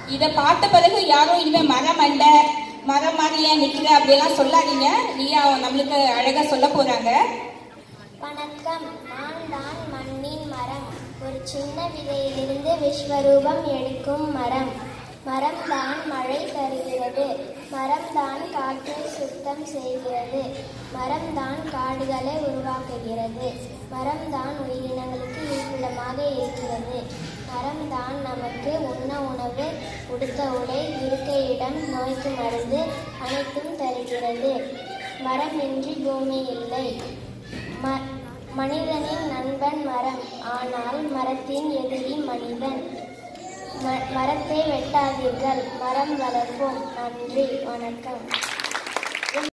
இத பார்த்த பிறகு யாரும் இனிமே மரம் அண்ட மரம் மாதிரியே நிக்கிற அப்படியெல்லாம் சொல்லாதீங்க லியா நம்மளுக்கு அழகா சொல்ல போறாங்க வணக்கம் நான் தான் மண்ணின் மரம் ஒரு சின்ன விதையிலிருந்து விஸ்வரூபம் எடுக்கும் மரம் மரம் தான் மழை தருகிறது மரம் தான் காற்றை சுத்தம் செய்கிறது மரம் தான் காடுகளை உருவாக்குகிறது மரம் தான் உயிரினங்களுக்கு இருப்பிடமாக இருக்கிறது மரம் தான் நமக்கு உண்ண உணவு உடுத்த உடை இருக்க இடம் நோய்க்கு மருந்து அனைத்தும் தருகிறது மரம் இன்றி பூமி இல்லை ம- மனிதனின் நண்பன் மரம் ஆனால் மரத்தின் எதிரி மனிதன் ம- மரத்தை வெட்டாதீர்கள் மரம் வளர்ப்போம் நன்றி வணக்கம்